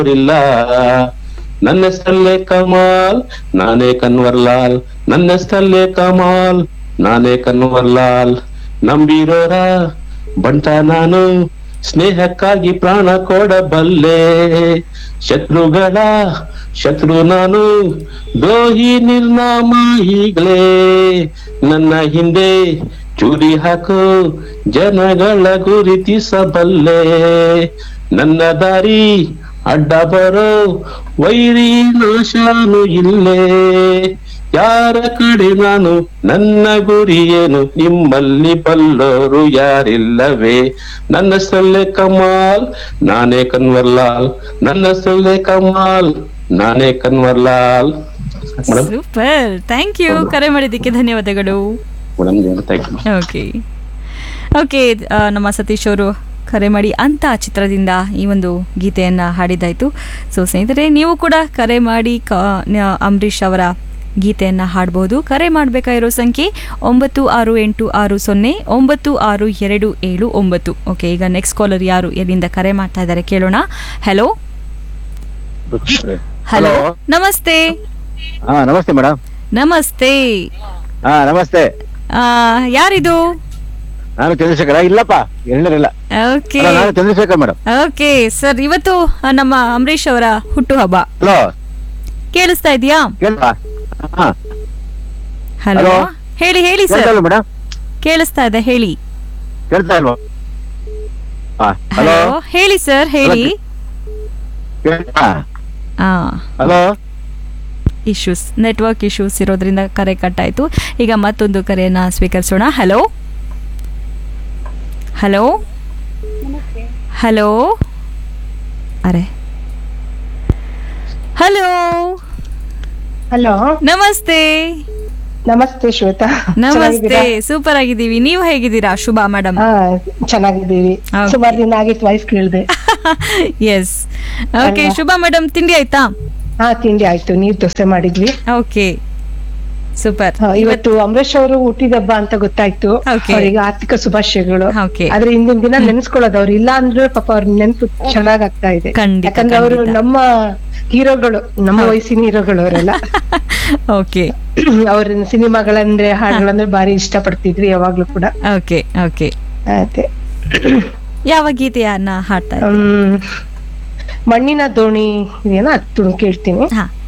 ಬಲ್ಲೋರಿಲ್ಲ ನನ್ನ ಹೆಸರಲ್ಲೇ ಕಮಾಲ್ ನಾನೇ ಕನ್ವರ್ಲಾಲ್ ನನ್ನ ಹೆಸರಲ್ಲೇ ಕಮಾಲ್ ನಾನೇ ಕನ್ವರ್ಲಾಲ್ ನಂಬಿರೋರ ಬಂಟ ನಾನು ಸ್ನೇಹಕ್ಕಾಗಿ ಪ್ರಾಣ ಕೊಡಬಲ್ಲೆ ಶತ್ರುಗಳ ಶತ್ರು ನಾನು ದ್ರೋಹಿ ನಿರ್ನಾಮ ಈಗಲೇ ನನ್ನ ಹಿಂದೆ ಚೂರಿ ಹಾಕು ಜನಗಳ ಗುರುತಿಸಬಲ್ಲೆ ನನ್ನ ದಾರಿ ಅಡ್ಡ ಬರೋ ವೈರಿ ನಾಶಾನು ಇಲ್ಲೇ ಯಾರ ಕಡೆ ನಾನು ನನ್ನ ಗುರಿ ಏನು ನಿಮ್ಮಲ್ಲಿ ಬಲ್ಲೋರು ಯಾರಿಲ್ಲವೇ ನನ್ನ ಸೊಲ್ಲೆ ಕಮಾಲ್ ನಾನೇ ಕನ್ವರ್ಲಾಲ್ ನನ್ನ ಸೊಲ್ಲೆ ಕಮಾಲ್ ನಾನೇ Kanwarlal madam super thank you ಕರೆ ಮಾಡಿದ್ದಕ್ಕೆ ಧನ್ಯವಾದಗಳು madam thank you okay okay ನಮ್ಮ ಸತೀಶ್ ಅವರು ಕರೆ ಮಾಡಿ ಅಂತ ಚಿತ್ರದಿಂದ ಈ ಒಂದು ಗೀತೆಯನ್ನು ಹಾಡಿದ್ದಾಯಿತು ಸೊ ಸ್ನೇಹಿತರೆ ನೀವು ಕೂಡ ಕರೆ ಮಾಡಿ ಕ ನ- ಅಂಬರೀಷ್ ಅವರ ಗೀತೆಯನ್ನು ಹಾಡ್ಬೋದು ಕರೆ ಮಾಡಬೇಕಾಗಿರೋ ಸಂಖ್ಯೆ ಒಂಬತ್ತು ಆರು ಎಂಟು ಆರು ಸೊನ್ನೆ ಒಂಬತ್ತು ಆರು ಎರಡು ಏಳು ಒಂಬತ್ತು ಓಕೆ ಈಗ ನೆಕ್ಸ್ಟ್ ಕಾಲರ್ ಯಾರು ಎಲ್ಲಿಂದ ಕರೆ ಮಾಡ್ತಾ ಇದ್ದಾರೆ ಕೇಳೋಣ ಹಲೋ ಹಲೋ Hello. ನಮಸ್ತೆ ಹಾ ನಮಸ್ತೆ ಮೇಡಮ್ ನಮಸ್ತೆ ಹಾ ನಮಸ್ತೆ ಆ, ಯಾರಿದು ನಾನು ಚಂದ್ರಶೇಖರ ಇಲ್ಲಪ್ಪ ಎರಡನೇರಿಲ್ಲ ಓಕೆ ಅಲ್ಲ, ನಾನು ಚಂದ್ರಶೇಖರ್ ಮೇಡಮ್ ಓಕೆ ಸರ್ ಇವತ್ತು ಆ, ನಮ್ಮ ಅಂಬರೀಷ್ ಅವರ ಹುಟ್ಟುಹಬ್ಬ ಹಲೋ ಕೇಳಿಸ್ತಾ ಇದೆಯಾ ಕೇಳ್ತಾ ಹಾ ಹಲೋ Hello. ಹೇಳಿ ಹೇಳಿ ಕೇಳ್ತಾ ಸರ್ ಇಲ್ವಾ ಮೇಡಮ್ ಕೇಳಿಸ್ತಾ ಇದೆ ಹೇಳಿ ಕೇಳ್ತಾ ಇಲ್ವಾ ಹಾ ಹಲೋ ಹಲೋ ಹೇಳಿ ಸರ್ ಹೇಳಿ ಕೇಳ್ತಾ ಆ ಹಲೋ ಇಶ್ಯೂಸ್ ನೆಟ್ವರ್ಕ್ ಇಶ್ಯೂಸ್ ಇರೋದ್ರಿಂದ ಕರೆ ಕಟ್ ಆಯ್ತು ಈಗ ಮತ್ತೊಂದು ಕರೆಯನ್ನ ಸ್ವೀಕರಿಸೋಣ ಹಲೋ ಹಲೋ ಹಲೋ ಅರೆ ಹಲೋ ಹಲೋ ನಮಸ್ತೆ ನಮಸ್ತೆ ಶ್ವೇತಾ ನಮಸ್ತೆ ಚೆನ್ನಾಗಿದ್ದೀರಾ? ಸೂಪರ್ ಆಗಿದ್ದೀವಿ ನೀವು ಹೇಗಿದ್ದೀರಾ ಶುಭಾ ಮೇಡಮ್ ಹಾ ಚೆನ್ನಾಗಿದ್ದೀವಿ Okay. ಸುಮಾರು ದಿನ ಆಗಿತ್ತು ವಾಯ್ಸ್ ಕೇಳಿದೆ ಎಸ್ ಓಕೆ ಅಲ್ವಾ? ಶುಭಾ ಮೇಡಮ್ ತಿಂಡಿ ಆಯ್ತಾ ಹಾ ತಿಂಡಿ ಆಯ್ತು ನೀರ್ ದೋಸೆ ಮಾಡಿದ್ವಿ ಓಕೆ ಸೂಪರ್ ಹಾ, ಇವತ್ತು ಅಂಬರೀಶ್ ಅವರು ಹುಟ್ಟಿದಬ್ಬ ಅಂತ ಗೊತ್ತಾಯ್ತು Okay. ಅವರಿಗೆ ಆರ್ಥಿಕ ಶುಭಾಶಯಗಳು Okay. ಆದ್ರೆ ಇಂದಿನ ದಿನ ನೆನ್ಸ್ಕೊಳ್ಳೋದು ಅವ್ರು ಇಲ್ಲ ಅಂದ್ರೆ ಪಾಪ ಅವ್ರ ನೆನ್ಪು ಚೆನ್ನಾಗ್ ಆಗ್ತಾ ಇದೆ ಖಂಡಿತ, ಯಾಕಂದ್ರೆ ಅವರು ಖಂಡಿತ. ನಮ್ಮ ಹೀರೋಗಳು ನಮ್ಮ ವಯಸ್ಸಿನ ಹೀರೋಗಳು ಅವರೆಲ್ಲ ಓಕೆ ಅವ್ರ ಸಿನಿಮಾಗಳಂದ್ರೆ ಹಾಡುಗಳಂದ್ರೆ ಬಾರಿ ಇಷ್ಟ ಪಡ್ತಿದ್ವಿ ಯಾವಾಗ್ಲೂ ಕೂಡ ಓಕೆ ಓಕೆ ಅದೇ ಯಾವ ಗೀತೆಯನ್ನ ಹಾಡ್ತಾ ಇದ್ದೀರಾ? ಹ್ಮ್ ಮಣ್ಣಿನ ದೋಣಿ ಇದೆಯಲ್ಲ ಅದು ಕೇಳ್ತೀನಿ ಹಾ